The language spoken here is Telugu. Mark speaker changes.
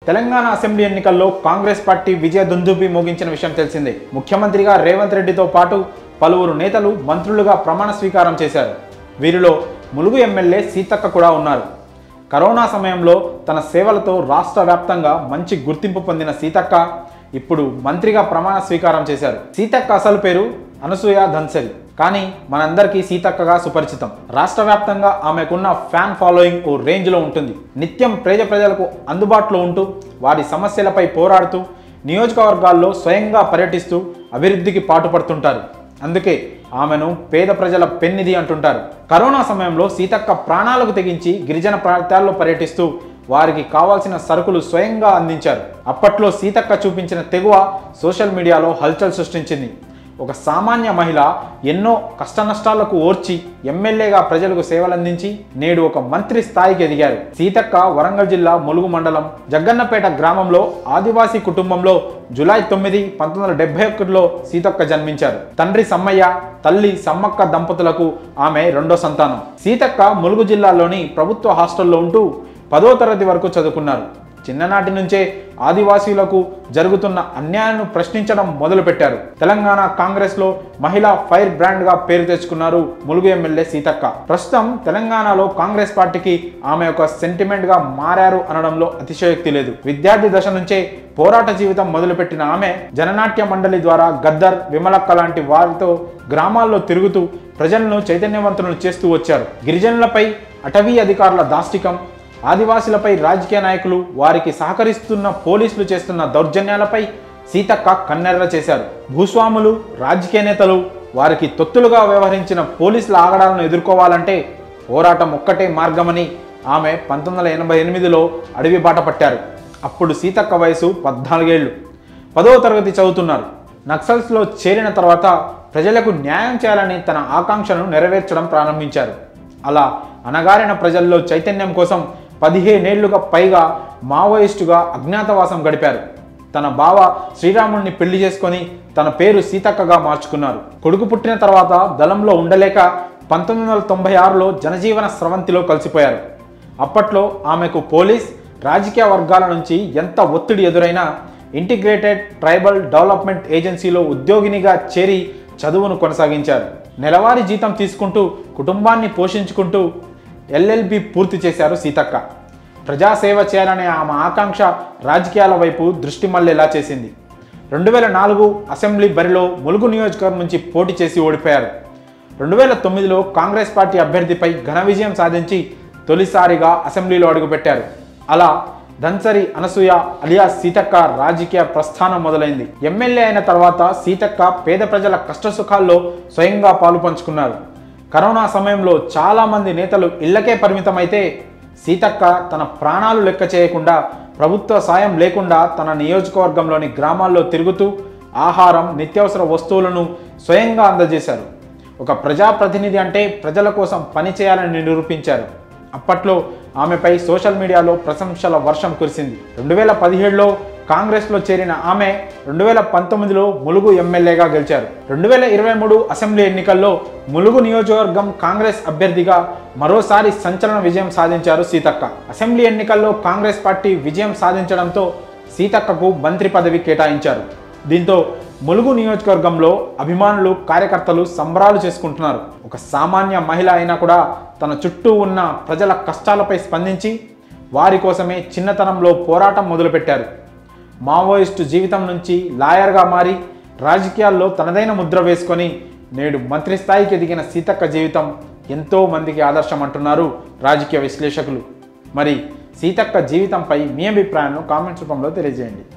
Speaker 1: తెలంగాణ అసెంబ్లీ ఎన్నికల్లో కాంగ్రెస్ పార్టీ విజయ దుందుబి మోగించిన విషయం తెలిసిందే ముఖ్యమంత్రిగా రేవంత్ రెడ్డితో పాటు పలువురు నేతలు మంత్రులుగా ప్రమాణ స్వీకారం చేశారు వీరిలో ములుగు ఎమ్మెల్యే సీతక్క కూడా ఉన్నారు కరోనా సమయంలో తన సేవలతో రాష్ట్ర వ్యాప్తంగా మంచి గుర్తింపు పొందిన సీతక్క ఇప్పుడు మంత్రిగా ప్రమాణ స్వీకారం చేశారు సీతక్క అసలు పేరు అనసూయ ధన్సరి కానీ మనందరికీ సీతక్కగా సుపరిచితం రాష్ట్ర వ్యాప్తంగా ఆమెకున్న ఫ్యాన్ ఫాలోయింగ్ ఓ రేంజ్లో ఉంటుంది నిత్యం పేద ప్రజలకు అందుబాటులో ఉంటూ వారి సమస్యలపై పోరాడుతూ నియోజకవర్గాల్లో స్వయంగా పర్యటిస్తూ అభివృద్ధికి పాటుపడుతుంటారు అందుకే ఆమెను పేద ప్రజల పెన్నిధి అంటుంటారు కరోనా సమయంలో సీతక్క ప్రాణాలకు తెగించి గిరిజన ప్రాంతాల్లో పర్యటిస్తూ వారికి కావాల్సిన సరుకులు స్వయంగా అందించారు అప్పట్లో సీతక్క చూపించిన తెగువ సోషల్ మీడియాలో హల్చల్ సృష్టించింది ఒక సామాన్య మహిళ ఎన్నో కష్టనష్టాలకు ఓర్చి ఎమ్మెల్యేగా ప్రజలకు సేవలందించి నేడు ఒక మంత్రి స్థాయికి ఎదిగారు సీతక్క వరంగల్ జిల్లా ములుగు మండలం జగ్గన్నపేట గ్రామంలో ఆదివాసీ కుటుంబంలో జూలై తొమ్మిది పంతొమ్మిది వందల డెబ్బై ఒకటిలో సీతక్క జన్మించారు తండ్రి సమ్మయ్య తల్లి సమ్మక్క దంపతులకు ఆమె రెండో సంతానం సీతక్క ములుగు జిల్లాలోని ప్రభుత్వ హాస్టల్లో ఉంటూ పదో తరగతి వరకు చదువుకున్నారు చిన్ననాటి నుంచే ఆదివాసీలకు జరుగుతున్న అన్యాయాన్ని ప్రశ్నించడం మొదలుపెట్టారు తెలంగాణ కాంగ్రెస్లో మహిళా ఫైర్ బ్రాండ్గా పేరు తెచ్చుకున్నారు ములుగు ఎమ్మెల్యే సీతక్క ప్రస్తుతం తెలంగాణలో కాంగ్రెస్ పార్టీకి ఆమె ఒక సెంటిమెంట్గా మారారు అనడంలో అతిశయోక్తి లేదు విద్యార్థి దశ నుంచే పోరాట జీవితం మొదలుపెట్టిన ఆమె జననాట్య మండలి ద్వారా గద్దర్ విమలక్క లాంటి వారితో గ్రామాల్లో తిరుగుతూ ప్రజలను చైతన్యవంతులను చేస్తూ వచ్చారు గిరిజనులపై అటవీ అధికారుల దాష్టికం ఆదివాసులపై రాజకీయ నాయకులు వారికి సహకరిస్తున్న పోలీసులు చేస్తున్న దౌర్జన్యాలపై సీతక్క కన్నెర్ర చేశారు భూస్వాములు రాజకీయ నేతలు వారికి తొత్తులుగా వ్యవహరించిన పోలీసుల ఆగడాలను ఎదుర్కోవాలంటే పోరాటం ఒక్కటే మార్గమని ఆమె పంతొమ్మిది వందల ఎనభై ఎనిమిదిలో అడవి బాట పట్టారు అప్పుడు సీతక్క వయసు పద్నాలుగేళ్లు పదవ తరగతి చదువుతున్నారు నక్సల్స్లో చేరిన తర్వాత ప్రజలకు న్యాయం చేయాలని తన ఆకాంక్షను నెరవేర్చడం ప్రారంభించారు అలా అనగారిన ప్రజల్లో చైతన్యం కోసం పదిహేనేళ్లుగా పైగా మావోయిస్టుగా అజ్ఞాతవాసం గడిపారు తన బావ శ్రీరాముడిని పెళ్లి చేసుకొని తన పేరు సీతక్కగా మార్చుకున్నారు కొడుకు పుట్టిన తర్వాత దళంలో ఉండలేక పంతొమ్మిది వందల తొంభై ఆరులో జనజీవన స్రవంతిలో కలిసిపోయారు అప్పట్లో ఆమెకు పోలీస్ రాజకీయ వర్గాల నుంచి ఎంత ఒత్తిడి ఎదురైనా ఇంటిగ్రేటెడ్ ట్రైబల్ డెవలప్మెంట్ ఏజెన్సీలో ఉద్యోగినిగా చేరి చదువును కొనసాగించారు నెలవారీ జీతం తీసుకుంటూ కుటుంబాన్ని పోషించుకుంటూ ఎల్ఎల్బి పూర్తి చేశారు సీతక్క ప్రజాసేవ చేయాలనే ఆమె ఆకాంక్ష రాజకీయాల వైపు దృష్టి మళ్ళేలా చేసింది రెండు వేల నాలుగు అసెంబ్లీ బరిలో ములుగు నియోజకవర్గం నుంచి పోటీ చేసి ఓడిపోయారు రెండు వేల తొమ్మిదిలో కాంగ్రెస్ పార్టీ అభ్యర్థిపై ఘన విజయం సాధించి తొలిసారిగా అసెంబ్లీలో అడుగుపెట్టారు అలా ధన్సరి అనసూయ అలియాస్ సీతక్క రాజకీయ ప్రస్థానం మొదలైంది ఎమ్మెల్యే అయిన తర్వాత సీతక్క పేద ప్రజల కష్టసుఖాల్లో స్వయంగా పాలు పంచుకున్నారు కరోనా సమయంలో చాలామంది నేతలు ఇళ్లకే పరిమితమైతే సీతక్క తన ప్రాణాలు లెక్క చేయకుండా ప్రభుత్వ సాయం లేకుండా తన నియోజకవర్గంలోని గ్రామాల్లో తిరుగుతూ ఆహారం నిత్యావసర వస్తువులను స్వయంగా అందజేశారు ఒక ప్రజాప్రతినిధి అంటే ప్రజల కోసం పనిచేయాలని నిరూపించారు అప్పట్లో ఆమెపై సోషల్ మీడియాలో ప్రశంసల వర్షం కురిసింది రెండు వేల పదిహేడులో కాంగ్రెస్లో చేరిన ఆమె రెండు వేల పంతొమ్మిదిలో ములుగు ఎమ్మెల్యేగా గెలిచారు రెండు వేల ఇరవై మూడు అసెంబ్లీ ఎన్నికల్లో ములుగు నియోజకవర్గం కాంగ్రెస్ అభ్యర్థిగా మరోసారి సంచలన విజయం సాధించారు సీతక్క అసెంబ్లీ ఎన్నికల్లో కాంగ్రెస్ పార్టీ విజయం సాధించడంతో సీతక్కకు మంత్రి పదవి కేటాయించారు దీంతో ములుగు నియోజకవర్గంలో అభిమానులు కార్యకర్తలు సంబరాలు చేసుకుంటున్నారు ఒక సామాన్య మహిళ అయినా కూడా తన చుట్టూ ఉన్న ప్రజల కష్టాలపై స్పందించి వారి కోసమే చిన్నతనంలో పోరాటం మొదలుపెట్టారు మావోయిస్టు జీవితం నుంచి లాయర్గా మారి రాజకీయాల్లో తనదైన ముద్ర వేసుకొని నేడు మంత్రి స్థాయికి ఎదిగిన సీతక్క జీవితం ఎంతో మందికి ఆదర్శం అంటున్నారు రాజకీయ విశ్లేషకులు మరి సీతక్క జీవితంపై మీ అభిప్రాయాలను కామెంట్స్ రూపంలో తెలియజేయండి